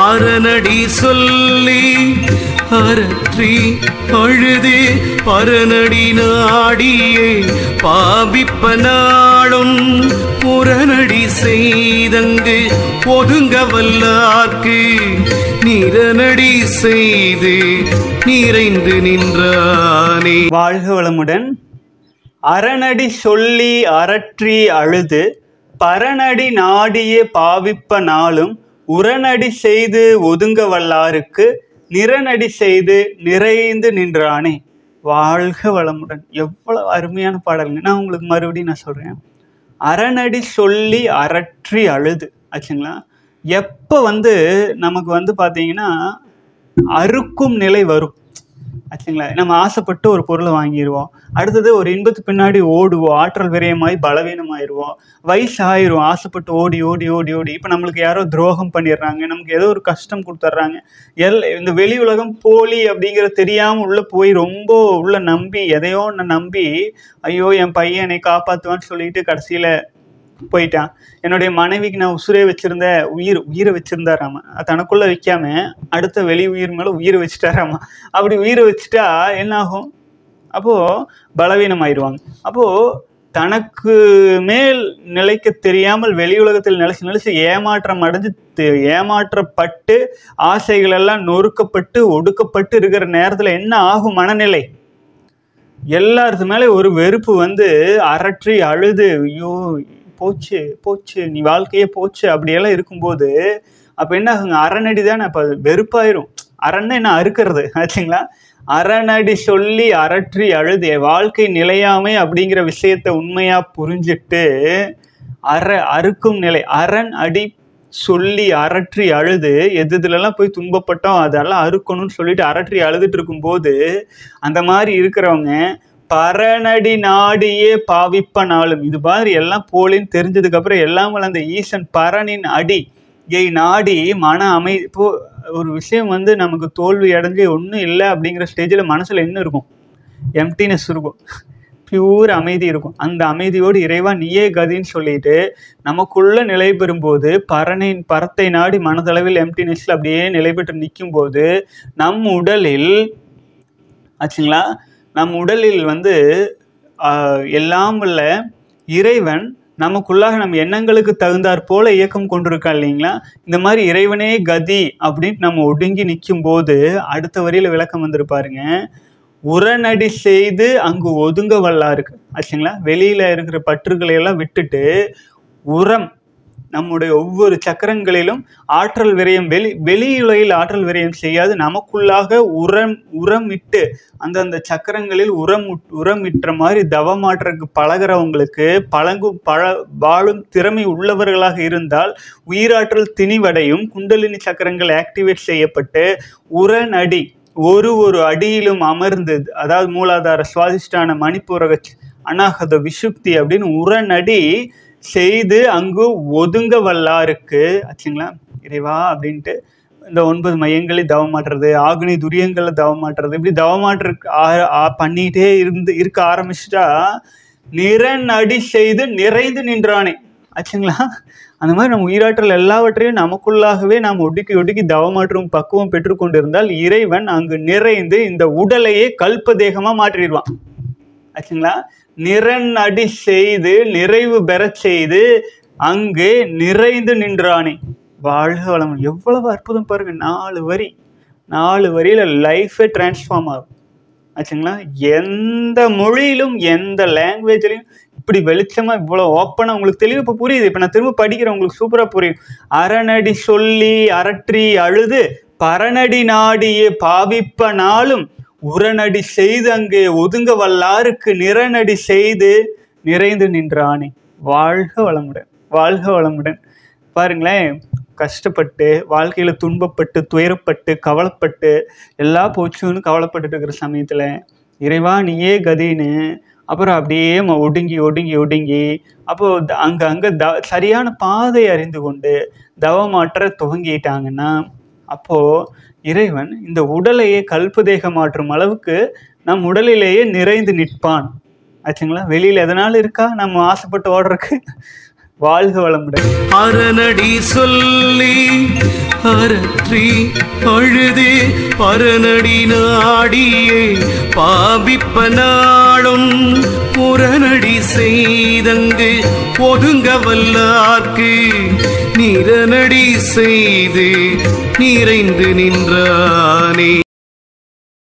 அரணடி சொல்லி அரற்றி அழுது பரநடி நாடியே பாவிப்ப நாளும் புறநடி செய்தங்கு ஒதுங்க வல்லார்க்கு நிறநடி செய்து நிறைந்து நின்றானே வாழ்க வளமுடன் அரணடி சொல்லி அரற்றி அழுது பரநடி நாடிய பாவிப்ப நாளும் உரநடி செய்து ஒதுங்க வல்லாருக்கு நிறநடி செய்து நிறைந்து நின்றானே வாழ்க வளமுடன் எவ்வளவு அருமையான பாடலுங்க நான் உங்களுக்கு மறுபடியும் நான் சொல்றேன் அரணடி சொல்லி அரற்றி அழுது ஆச்சுங்களா எப்போ வந்து நமக்கு வந்து பார்த்தீங்கன்னா அறுக்கும் நிலை வரும் ஆச்சுங்களா நம்ம ஆசைப்பட்டு ஒரு பொருளை வாங்கிடுவோம் அடுத்தது ஒரு இன்பத்து பின்னாடி ஓடுவோம் ஆற்றல் விரயமாய் பலவீனமாயிருவோம் வயசு ஆயிரும் ஆசைப்பட்டு ஓடி ஓடி ஓடி ஓடி இப்போ நம்மளுக்கு யாரோ துரோகம் பண்ணிடுறாங்க நமக்கு ஏதோ ஒரு கஷ்டம் கொடுத்துட்றாங்க எல் இந்த வெளி உலகம் போலி அப்படிங்கிறது தெரியாமல் உள்ளே போய் ரொம்ப உள்ள நம்பி எதையோ ஒன்று நம்பி ஐயோ என் பையன் என்னை காப்பாற்றுவான்னு சொல்லிட்டு கடைசியில் போயிட்டான் என்னுடைய மனைவிக்கு நான் உசுரே வச்சிருந்த உயிர் உயிரை வச்சிருந்தாராம தனக்குள்ள வைக்காம அடுத்த வெளி உயிர் மேல உயிரை வச்சுட்டாராமா அப்படி உயிரை வச்சுட்டா என்ன ஆகும் அப்போ பலவீனம் ஆயிடுவாங்க அப்போ தனக்கு மேல் நிலைக்க தெரியாமல் வெளி உலகத்தில் நிலைச்சு நிலைச்சு ஏமாற்றம் அடைஞ்சு தி- ஏமாற்றப்பட்டு ஆசைகள் எல்லாம் நொறுக்கப்பட்டு ஒடுக்கப்பட்டு இருக்கிற நேரத்துல என்ன ஆகும் மனநிலை எல்லாருக்கு மேலே ஒரு வெறுப்பு வந்து அரற்றி அழுது ஐயோ போச்சு போச்சு நீ வாழ்க்கையே போச்சு அப்படியெல்லாம் இருக்கும்போது அப்போ என்ன ஆகுங்க அரணடி தானே அப்போ அது வெறுப்பாயிரும் அரண்னா என்ன அறுக்கிறது ஆச்சுங்களா அரணடி சொல்லி அரற்றி அழுது என் வாழ்க்கை நிலையாமை அப்படிங்கிற விஷயத்த உண்மையா புரிஞ்சிட்டு அற அறுக்கும் நிலை அரண் அடி சொல்லி அரற்றி அழுது எது இதுலலாம் போய் துன்பப்பட்டோம் அதெல்லாம் அறுக்கணும்னு சொல்லிட்டு அரற்றி அழுதுட்டு இருக்கும்போது அந்த மாதிரி இருக்கிறவங்க பரநடி நாடியே பாவிப்ப நாளும் இது மாதிரி எல்லாம் போலின்னு தெரிஞ்சதுக்கு அப்புறம் எல்லாம் வளர்ந்த ஈசன் பரனின் அடி ஏய் நாடி மன அமை இப்போ ஒரு விஷயம் வந்து நமக்கு தோல்வி அடைஞ்சு ஒன்றும் இல்லை அப்படிங்கிற ஸ்டேஜில் மனசில் என்ன இருக்கும் எம்டினஸ் இருக்கும் பியூர் அமைதி இருக்கும் அந்த அமைதியோடு இறைவா நீயே கதின்னு சொல்லிட்டு நமக்குள்ள நிலை பெறும்போது பரனின் பரத்தை நாடி மனதளவில் எம்டினஸ்ல அப்படியே நிலை பெற்று நிற்கும் போது நம் உடலில் ஆச்சுங்களா நம் உடலில் வந்து ஆஹ், எல்லாம் உள்ள இறைவன் நமக்குள்ளாக நம்ம எண்ணங்களுக்கு தகுந்தாற் போல இயக்கம் கொண்டிருக்கான் இல்லைங்களா இந்த மாதிரி இறைவனே கதி அப்படின்னு நம்ம ஒடுங்கி நிற்கும் போது அடுத்த வரியில விளக்கம் வந்திருப்பாருங்க உரநடி செய்து அங்கு ஒதுங்க வல்லாருக்கு ஆச்சுங்களா வெளியில இருக்கிற பற்றுகளை எல்லாம் விட்டுட்டு உரம் நம்முடைய ஒவ்வொரு சக்கரங்களிலும் ஆற்றல் விரயம் வெளி வெளியுலகில் ஆற்றல் விரயம் செய்யாது நமக்குள்ளாக உரம் உரமிட்டு அந்தந்த சக்கரங்களில் உரம் உட்- உரமிட்டுற மாதிரி தவமாற்றக்கு பழகிறவங்களுக்கு பழங்கு பழ வாழும் திறமை உள்ளவர்களாக இருந்தால் உயிராற்றல் திணிவடையும் குண்டலினி சக்கரங்கள் ஆக்டிவேட் செய்யப்பட்டு உரநடி ஒரு ஒரு அடியிலும் அமர்ந்து அதாவது மூலாதார சுவாதிஷ்டான மணிப்பூரக சி- அநாகத விசுப்தி அப்படின்னு உரநடி செய்து அங்கு ஒதுங்க வல்லாருக்கு ஆச்சுங்களா இறைவா அப்படின்ட்டு இந்த ஒன்பது மையங்களை தவமாட்டுறது ஆக்னி துரியங்களை தவமாட்டுறது இப்படி தவமாட்டுறதுக்கு ஆ- ஆ- பண்ணிட்டே இருந்து இருக்க ஆரம்பிச்சிட்டா நிறநடி செய்து நிறைந்து நின்றானே ஆச்சுங்களா அந்த மாதிரி நம்ம உயிராற்றல் எல்லாவற்றையும் நமக்குள்ளாகவே நாம் ஒடுக்கி ஒடுக்கி தவமாற்றும் பக்குவம் பெற்றுக்கொண்டிருந்தால் இறைவன் அங்கு நிறைந்து இந்த உடலையே கல்ப தேகமா மாற்றிடுவான் ஆச்சுங்களா நிறன் அடி செய்து நிறைவு பெறச் செய்து அங்கு நிறைந்து நின்றானே வாழ்க வளம் எவ்வளவு அற்புதம் பாருங்க நாலு வரி நாலு வரியில லைஃபே டிரான்ஸ்ஃபார்ம் ஆகும் ஆச்சுங்களா எந்த மொழியிலும் எந்த லாங்குவேஜ்லையும் இப்படி வெளிச்சமா இவ்வளவு ஓப்பனா உங்களுக்கு தெளிவு இப்போ புரியுது இப்போ நான் திரும்ப படிக்கிறேன் உங்களுக்கு சூப்பரா புரியும் அரணடி சொல்லி அரற்றி அழுது பரநடி நாடியே பாவிப்ப நாளும் உரநடி செய்து அங்கே ஒதுங்க வல்லாருக்கு நிறநடி செய்து நிறைந்து நின்றானே வாழ்க வளமுடன் வாழ்க வளமுடன் பாருங்களேன் கஷ்டப்பட்டு வாழ்க்கையில துன்பப்பட்டு துயரப்பட்டு கவலைப்பட்டு எல்லா போச்சுன்னு கவலைப்பட்டுட்டு இருக்கிற சமயத்துல இறைவா நீயே கதின்னு அப்புறம் அப்படியே ம- ஒடுங்கி ஒடுங்கி ஒடுங்கி அப்போ த- அங்க அங்க த சரியான பாதை அறிந்து கொண்டு தவமாற்ற துவங்கிட்டாங்கன்னா அப்போ இறைவன் இந்த உடலையே கல்பதேக மாற்றும் அளவுக்கு நம் உடலிலேயே நிறைந்து நிற்பான் ஆச்சுங்களா வெளியில எதனால இருக்கா நம்ம ஆசைப்பட்டு ஓடுறதுக்கு வாழ்க வளமுடன் அரணடி சொல்லி அரற்றி அழுது பரநடி நாடியே பாவிப்ப நாளும் புறநடி செய்தங்கு ஒதுங்க வல்லார்க்கு நிறநடி செய்து நிறைந்து நின்றானே